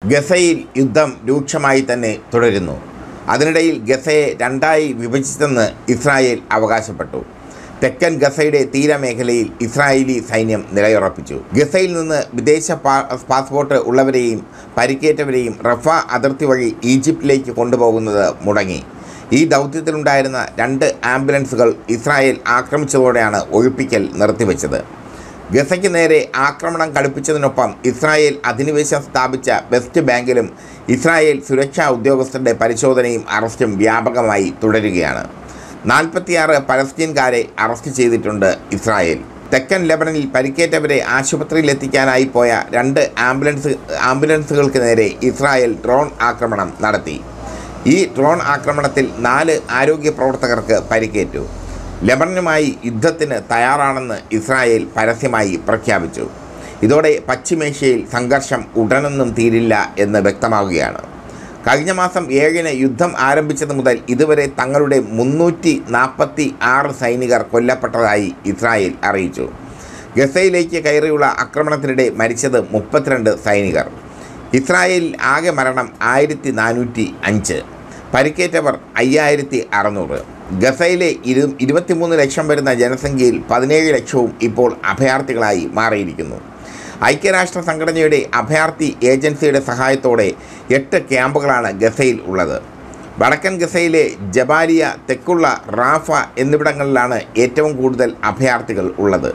ഗസയിൽ യുദ്ധം രൂക്ഷമായി തന്നെ തുടരുന്നു അതിനിടയിൽ ഗസയെ രണ്ടായി വിഭജിച്ചെന്ന് ഇസ്രായേൽ അവകാശപ്പെട്ടു തെക്കൻ ഗസയുടെ തീരമേഖലയിൽ ഇസ്രായേലി സൈന്യം നിലയുറപ്പിച്ചു ഗസയിൽ നിന്ന് വിദേശ പാ- പാസ്പോർട്ട് ഉള്ളവരെയും പരിക്കേറ്റവരെയും റഫ അതിർത്തി വഴി ഈജിപ്തിലേക്ക് കൊണ്ടുപോകുന്നത് മുടങ്ങി ഈ ദൗത്യത്തിലുണ്ടായിരുന്ന രണ്ട് ആംബുലൻസുകൾ ഇസ്രായേൽ ആക്രമിച്ചതോടെയാണ് ഒഴിപ്പിക്കൽ നിർത്തിവെച്ചത് ഗസയ്ക്ക് നേരെ ആക്രമണം കടുപ്പിച്ചതിനൊപ്പം ഇസ്രായേൽ അധിനിവേശം സ്ഥാപിച്ച വെസ്റ്റ് ബാങ്കിലും ഇസ്രായേൽ സുരക്ഷാ ഉദ്യോഗസ്ഥരുടെ പരിശോധനയും അറസ്റ്റും വ്യാപകമായി തുടരുകയാണ് നാൽപ്പത്തിയാറ് പലസ്തീൻകാരെ അറസ്റ്റ് ചെയ്തിട്ടുണ്ട് ഇസ്രായേൽ തെക്കൻ ലെബനനിൽ പരിക്കേറ്റവരെ ആശുപത്രിയിൽ എത്തിക്കാനായി പോയ രണ്ട് ആംബുലൻസ് ആംബുലൻസുകൾക്ക് നേരെ ഇസ്രായേൽ ഡ്രോൺ ആക്രമണം നടത്തി ഈ ഡ്രോൺ ആക്രമണത്തിൽ നാല് ആരോഗ്യ പ്രവർത്തകർക്ക് പരിക്കേറ്റു ലെബനനുമായി യുദ്ധത്തിന് തയ്യാറാണെന്ന് ഇസ്രായേൽ പരസ്യമായി പ്രഖ്യാപിച്ചു ഇതോടെ പശ്ചിമേഷ്യയിൽ സംഘർഷം ഉടനൊന്നും തീരില്ല എന്ന് വ്യക്തമാവുകയാണ് കഴിഞ്ഞ മാസം ഏഴിന് യുദ്ധം ആരംഭിച്ചത് മുതൽ ഇതുവരെ തങ്ങളുടെ മുന്നൂറ്റി നാൽപ്പത്തി ആറ് സൈനികർ കൊല്ലപ്പെട്ടതായി ഇസ്രായേൽ അറിയിച്ചു ഗസയിലേക്ക് കയറിയുള്ള ആക്രമണത്തിനിടെ മരിച്ചത് മുപ്പത്തിരണ്ട് സൈനികർ ഇസ്രായേലിൽ ആകെ മരണം ആയിരത്തി നാനൂറ്റി അഞ്ച് പരിക്കേറ്റവർ അയ്യായിരത്തി അറുന്നൂറ് ഗസയിലെ ഇരു ഇരുപത്തിമൂന്ന് ലക്ഷം വരുന്ന ജനസംഖ്യയിൽ പതിനേഴ് ലക്ഷവും ഇപ്പോൾ അഭയാർത്ഥികളായി മാറിയിരിക്കുന്നു ഐക്യരാഷ്ട്ര സംഘടനയുടെ അഭയാർത്ഥി ഏജൻസിയുടെ സഹായത്തോടെ എട്ട് ക്യാമ്പുകളാണ് ഗസയിൽ ഉള്ളത് വടക്കൻ ഗസയിലെ ജബാലിയ തെക്കുള്ള റാഫ എന്നിവിടങ്ങളിലാണ് ഏറ്റവും കൂടുതൽ അഭയാർത്ഥികൾ ഉള്ളത്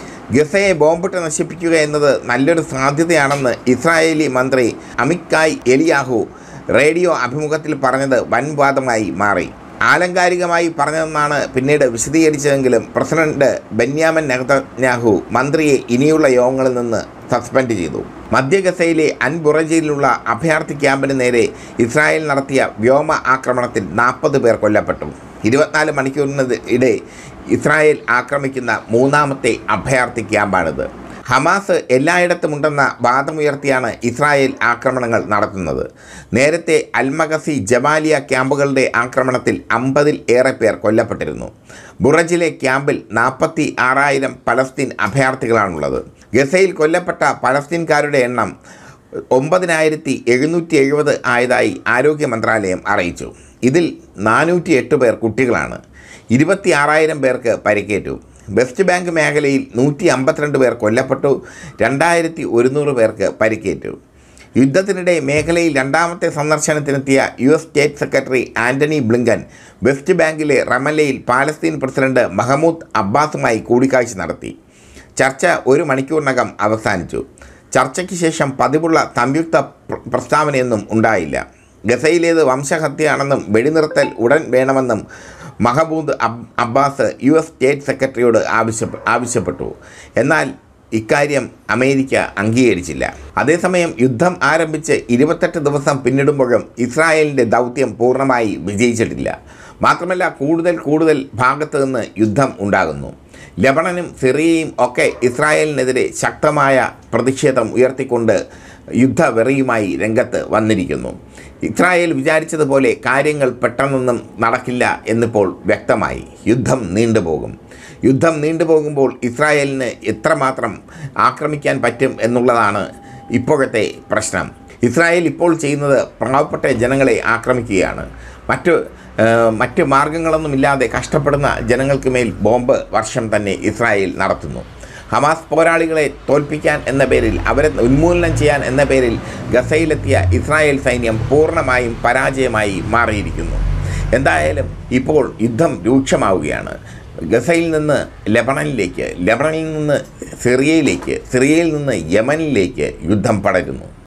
ഗസയെ ബോംബിട്ട് നശിപ്പിക്കുക എന്നത് നല്ലൊരു സാധ്യതയാണെന്ന് ഇസ്രായേലി മന്ത്രി അമിക്കായ് എലിയാഹു റേഡിയോ അഭിമുഖത്തിൽ പറഞ്ഞത് വൻവാദമായി മാറി ആലങ്കാരികമായി പറഞ്ഞതെന്നാണ് പിന്നീട് വിശദീകരിച്ചതെങ്കിലും പ്രസിഡന്റ് ബെന്യാമൻ നെഹ്തന്യാഹു മന്ത്രിയെ ഇനിയുള്ള യോഗങ്ങളിൽ നിന്ന് സസ്പെൻഡ് ചെയ്തു മധ്യ ഗസയിലെ അൻബുറജിയിലുള്ള അഭയാർത്ഥി ക്യാമ്പിന് നേരെ ഇസ്രായേൽ നടത്തിയ വ്യോമ ആക്രമണത്തിൽ നാൽപ്പത് പേർ കൊല്ലപ്പെട്ടു ഇരുപത്തിനാല് മണിക്കൂറിന് ഇടെ ഇസ്രായേൽ ആക്രമിക്കുന്ന മൂന്നാമത്തെ അഭയാർത്ഥി ക്യാമ്പാണിത് ഹമാസ് എല്ലായിടത്തുമുണ്ടെന്ന വാദമുയർത്തിയാണ് ഇസ്രായേൽ ആക്രമണങ്ങൾ നടത്തുന്നത് നേരത്തെ അൽമഗസി ജബാലിയ ക്യാമ്പുകളുടെ ആക്രമണത്തിൽ അമ്പതിൽ ഏറെ പേർ കൊല്ലപ്പെട്ടിരുന്നു ബുറജിലെ ക്യാമ്പിൽ നാൽപ്പത്തി ആറായിരം പലസ്തീൻ അഭയാർത്ഥികളാണുള്ളത് ഗസയിൽ കൊല്ലപ്പെട്ട പലസ്തീൻകാരുടെ എണ്ണം ഒമ്പതിനായിരത്തി എഴുന്നൂറ്റി എഴുപത് ആയതായി ആരോഗ്യ മന്ത്രാലയം അറിയിച്ചു ഇതിൽ നാനൂറ്റി എട്ട് പേർ കുട്ടികളാണ് ഇരുപത്തി ആറായിരം പേർക്ക് പരിക്കേറ്റു വെസ്റ്റ് ബാങ്ക് മേഖലയിൽ നൂറ്റി അമ്പത്തിരണ്ട് പേർ കൊല്ലപ്പെട്ടു രണ്ടായിരത്തി ഒരുന്നൂറ് പേർക്ക് പരിക്കേറ്റു യുദ്ധത്തിനിടെ മേഖലയിൽ രണ്ടാമത്തെ സന്ദർശനത്തിനെത്തിയ U S state secretary Antony Blinken West ബാങ്കിലെ റമല്ലയിൽ പാലസ്തീൻ പ്രസിഡന്റ് മഹമ്മൂദ് അബ്ബാസുമായി കൂടിക്കാഴ്ച നടത്തി ചർച്ച ഒരു മണിക്കൂറിനകം അവസാനിച്ചു ചർച്ചയ്ക്ക് ശേഷം പതിവുള്ള സംയുക്ത പ്ര- പ്രസ്താവനയൊന്നും ഉണ്ടായില്ല ഗസയിലേത് വംശഹത്യയാണെന്നും വെടിനിർത്തൽ ഉടൻ വേണമെന്നും മഹബൂദ് അബ് അബ്ബാസ് യു എസ് സ്റ്റേറ്റ് സെക്രട്ടറിയോട് ആവശ്യപ്പെ ആവശ്യപ്പെട്ടു എന്നാൽ ഇക്കാര്യം അമേരിക്ക അംഗീകരിച്ചില്ല അതേസമയം യുദ്ധം ആരംഭിച്ച് ഇരുപത്തെട്ട് ദിവസം പിന്നിടുമ്പോഴും ഇസ്രായേലിൻ്റെ ദൗത്യം പൂർണ്ണമായി വിജയിച്ചിട്ടില്ല മാത്രമല്ല കൂടുതൽ കൂടുതൽ ഭാഗത്തു നിന്ന് യുദ്ധം ഉണ്ടാകുന്നു ലബണനും സിറിയയും ഒക്കെ ഇസ്രായേലിനെതിരെ ശക്തമായ പ്രതിഷേധം ഉയർത്തിക്കൊണ്ട് യുദ്ധവെറിയുമായി രംഗത്ത് വന്നിരിക്കുന്നു ഇസ്രായേൽ വിചാരിച്ചതുപോലെ കാര്യങ്ങൾ പെട്ടെന്നൊന്നും നടക്കില്ല എന്നിപ്പോൾ വ്യക്തമായി യുദ്ധം നീണ്ടുപോകും യുദ്ധം നീണ്ടുപോകുമ്പോൾ ഇസ്രായേലിന് എത്രമാത്രം ആക്രമിക്കാൻ പറ്റും എന്നുള്ളതാണ് ഇപ്പോഴത്തെ പ്രശ്നം ഇസ്രായേൽ ഇപ്പോൾ ചെയ്യുന്നത് പാവപ്പെട്ട ജനങ്ങളെ ആക്രമിക്കുകയാണ് മറ്റു ഏഹ്, മറ്റ് മാർഗങ്ങളൊന്നുമില്ലാതെ കഷ്ടപ്പെടുന്ന ജനങ്ങൾക്ക് മേൽ ബോംബ് വർഷം തന്നെ ഇസ്രായേൽ നടത്തുന്നു ഹമാസ് പോരാളികളെ തോൽപ്പിക്കാൻ എന്ന പേരിൽ അവരെ ഉന്മൂലനം ചെയ്യാൻ എന്ന പേരിൽ ഗസയിലെത്തിയ ഇസ്രായേൽ സൈന്യം പൂർണ്ണമായും പരാജയമായി മാറിയിരിക്കുന്നു എന്തായാലും ഇപ്പോൾ യുദ്ധം രൂക്ഷമാവുകയാണ് ഗസയിൽ നിന്ന് ലെബണനിലേക്ക് ലെബണനിൽ നിന്ന് സിറിയയിലേക്ക് സിറിയയിൽ നിന്ന് യമനിലേക്ക് യുദ്ധം പടരുന്നു